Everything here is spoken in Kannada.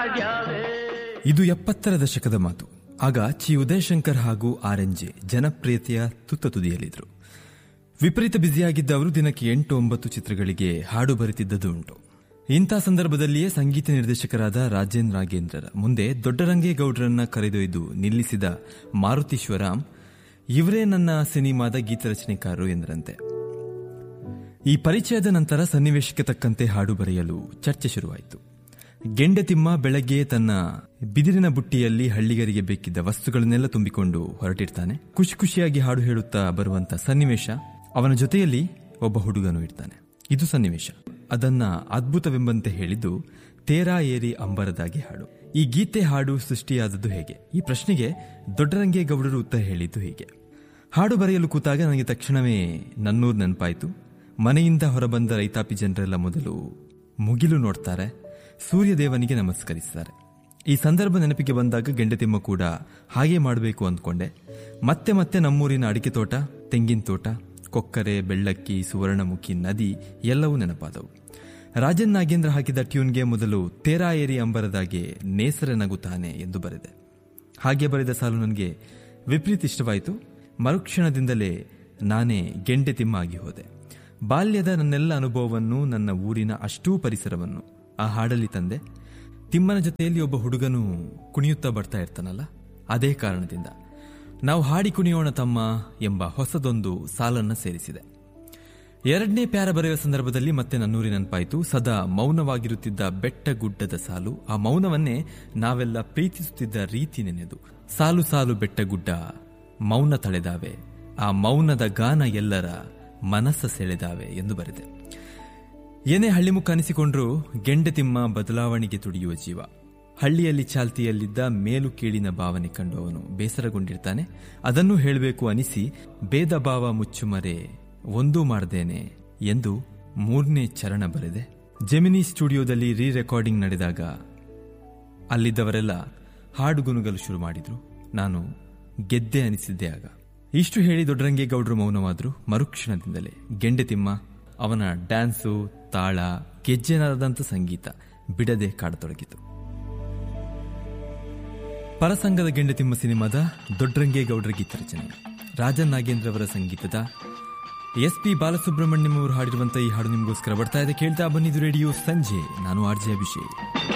ಆಗ್ಯಾವೆ ಇದು ಎಪ್ಪತ್ತರ ದಶಕದ ಮಾತು ಆಗ ಚಿ ಉದಯಶಂಕರ್ ಹಾಗೂ ಆರ್ ಎನ್ ಜೆ ಜನಪ್ರಿಯತೆಯ ತುತ್ತ ತುದಿಯಲ್ಲಿದ್ದರು ವಿಪರೀತ ಬ್ಯುಸಿಯಾಗಿದ್ದ ಅವರು ದಿನಕ್ಕೆ ಎಂಟು ಒಂಬತ್ತು ಚಿತ್ರಗಳಿಗೆ ಹಾಡು ಬರೆತಿದ್ದದ್ದು ಉಂಟು ಇಂಥ ಸಂದರ್ಭದಲ್ಲಿಯೇ ಸಂಗೀತ ನಿರ್ದೇಶಕರಾದ ರಾಜೇಂದ್ರ ನಾಗೇಂದ್ರರ ಮುಂದೆ ದೊಡ್ಡರಂಗೇಗೌಡರನ್ನ ಕರೆದೊಯ್ದು ನಿಲ್ಲಿಸಿದ ಮಾರುತಿ ಶಿವರಾಮ್ ಇವರೇ ನನ್ನ ಸಿನಿಮಾದ ಗೀತರಚನೆಕಾರರು ಎಂದರಂತೆ ಈ ಪರಿಚಯದ ನಂತರ ಸನ್ನಿವೇಶಕ್ಕೆ ತಕ್ಕಂತೆ ಹಾಡು ಬರೆಯಲು ಚರ್ಚೆ ಶುರುವಾಯಿತು ಗೆಂಡೆತಿಮ್ಮ ಬೆಳಗ್ಗೆ ತನ್ನ ಬಿದಿರಿನ ಬುಟ್ಟಿಯಲ್ಲಿ ಹಳ್ಳಿಗರಿಗೆ ಬೇಕಿದ್ದ ವಸ್ತುಗಳನ್ನೆಲ್ಲ ತುಂಬಿಕೊಂಡು ಹೊರಟಿರ್ತಾನೆ ಖುಷಿ ಖುಷಿಯಾಗಿ ಹಾಡು ಹೇಳುತ್ತಾ ಬರುವಂತ ಸನ್ನಿವೇಶ ಅವನ ಜೊತೆಯಲ್ಲಿ ಒಬ್ಬ ಹುಡುಗನು ಇರ್ತಾನೆ ಇದು ಸನ್ನಿವೇಶ ಅದನ್ನ ಅದ್ಭುತವೆಂಬಂತೆ ಹೇಳಿದ್ದು ತೇರಾ ಏರಿ ಅಂಬರದಾಗಿ ಹಾಡು ಈ ಗೀತೆ ಹಾಡು ಸೃಷ್ಟಿಯಾದದ್ದು ಹೇಗೆ ಈ ಪ್ರಶ್ನೆಗೆ ದೊಡ್ಡರಂಗೇಗೌಡರು ಉತ್ತರ ಹೇಳಿದ್ದು ಹೀಗೆ ಹಾಡು ಬರೆಯಲು ಕೂತಾಗ ನನಗೆ ತಕ್ಷಣವೇ ನನ್ನೂರು ನೆನಪಾಯಿತು ಮನೆಯಿಂದ ಹೊರಬಂದ ರೈತಾಪಿ ಜನರೆಲ್ಲ ಮೊದಲು ಮುಗಿಲು ನೋಡ್ತಾರೆ ಸೂರ್ಯದೇವನಿಗೆ ನಮಸ್ಕರಿಸ್ತಾರೆ ಈ ಸಂದರ್ಭ ನೆನಪಿಗೆ ಬಂದಾಗ ಗೆಂಡತಿಮ್ಮ ಕೂಡ ಹಾಗೆ ಮಾಡಬೇಕು ಅಂದ್ಕೊಂಡೆ ಮತ್ತೆ ಮತ್ತೆ ನಮ್ಮೂರಿನ ಅಡಿಕೆ ತೋಟ ತೆಂಗಿನ ತೋಟ ಕೊಕ್ಕರೆ ಬೆಳ್ಳಕ್ಕಿ ಸುವರ್ಣಮುಖಿ ನದಿ ಎಲ್ಲವೂ ನೆನಪಾದವು ರಾಜನ್ ನಾಗೇಂದ್ರ ಹಾಕಿದ ಟ್ಯೂನ್ಗೆ ಮೊದಲು ತೇರಾ ಏರಿ ಅಂಬರದಾಗೆ ನೇಸರ ನಗುತ್ತಾನೆ ಎಂದು ಬರೆದೆ ಹಾಗೆ ಬರೆದ ಸಾಲು ನನಗೆ ವಿಪರೀತ ಇಷ್ಟವಾಯಿತು ಮರುಕ್ಷಣದಿಂದಲೇ ನಾನೇ ಗೆಂಡೆ ತಿಮ್ಮ ಆಗಿ ಹೋದೆ ಬಾಲ್ಯದ ನನ್ನೆಲ್ಲ ಅನುಭವವನ್ನು ನನ್ನ ಊರಿನ ಅಷ್ಟೂ ಪರಿಸರವನ್ನು ಆ ಹಾಡಲ್ಲಿ ತಂದೆ ತಿಮ್ಮನ ಜೊತೆಯಲ್ಲಿ ಒಬ್ಬ ಹುಡುಗನು ಕುಣಿಯುತ್ತಾ ಬರ್ತಾ ಇರ್ತಾನಲ್ಲ ಅದೇ ಕಾರಣದಿಂದ ನಾವು ಹಾಡಿ ಕುಣಿಯೋಣ ತಮ್ಮ ಎಂಬ ಹೊಸದೊಂದು ಸಾಲನ್ನ ಸೇರಿಸಿದೆ ಎರಡನೇ ಪ್ಯಾರ ಬರೆಯುವ ಸಂದರ್ಭದಲ್ಲಿ ಮತ್ತೆ ನನ್ನೂರಿ ನೆನಪಾಯಿತು ಸದಾ ಮೌನವಾಗಿರುತ್ತಿದ್ದ ಬೆಟ್ಟ ಗುಡ್ಡದ ಸಾಲು ಆ ಮೌನವನ್ನೇ ನಾವೆಲ್ಲ ಪ್ರೀತಿಸುತ್ತಿದ್ದ ರೀತಿ ನೆನೆದು ಸಾಲು ಸಾಲು ಬೆಟ್ಟ ಗುಡ್ಡ ಮೌನ ತಳೆದಾವೆ ಆ ಮೌನದ ಗಾನ ಎಲ್ಲರ ಮನಸ್ಸ ಸೆಳೆದಾವೆ ಎಂದು ಬರೆದೆ ಏನೇ ಹಳ್ಳಿಮುಖ ಅನಿಸಿಕೊಂಡ್ರೂ ಗೆಂಡೆತಿಮ್ಮ ಬದಲಾವಣೆಗೆ ತುಡಿಯುವ ಜೀವ ಹಳ್ಳಿಯಲ್ಲಿ ಚಾಲ್ತಿಯಲ್ಲಿದ್ದ ಮೇಲು ಕೀಳಿನ ಭಾವನೆ ಕಂಡು ಅವನು ಬೇಸರಗೊಂಡಿರ್ತಾನೆ ಅದನ್ನು ಹೇಳಬೇಕು ಅನಿಸಿ ಭೇದ ಭಾವ ಮುಚ್ಚುಮರೆ ಒಂದೂ ಮಾಡ್ದೇನೆ ಎಂದು ಮೂರನೇ ಚರಣ ಬರೆದೆ ಜೆಮಿನಿ ಸ್ಟುಡಿಯೋದಲ್ಲಿ ರೀ ರೆಕಾರ್ಡಿಂಗ್ ನಡೆದಾಗ ಅಲ್ಲಿದ್ದವರೆಲ್ಲ ಹಾಡುಗುನುಗಲು ಶುರು ಮಾಡಿದ್ರು ನಾನು ಗೆದ್ದೆ ಅನಿಸಿದ್ದೆ ಆಗ ಇಷ್ಟು ಹೇಳಿ ದೊಡ್ಡರಂಗೇಗೌಡರು ಮೌನವಾದ್ರು ಮರುಕ್ಷಣದಿಂದಲೇ ಗೆಂಡೆತಿಮ್ಮ ಅವನ ಡ್ಯಾನ್ಸು ತಾಳ ಗೆಜ್ಜೆನಾದಂಥ ಸಂಗೀತ ಬಿಡದೆ ಕಾಡತೊಡಗಿತು ಪರಸಂಗದ ಗೆಂಡೆತಿಮ್ಮ ಸಿನಿಮಾದ ದೊಡ್ಡರಂಗೇಗೌಡರ ಗೀತರಚನೆ ರಾಜನ್ ನಾಗೇಂದ್ರ ಅವರ ಸಂಗೀತದ ಎಸ್ ಪಿ ಬಾಲಸುಬ್ರಹ್ಮಣ್ಯಂ ಅವರು ಹಾಡಿರುವಂತಹ ಈ ಹಾಡು ನಿಮಗೋಸ್ಕರ ಬರ್ತಾ ಇದೆ ಕೇಳ್ತಾ ಬನ್ನಿದು ರೇಡಿಯೋ ಸಂಜೆ ನಾನು ಆರ್ ಜೆ ಅಭಿಷೇಕ್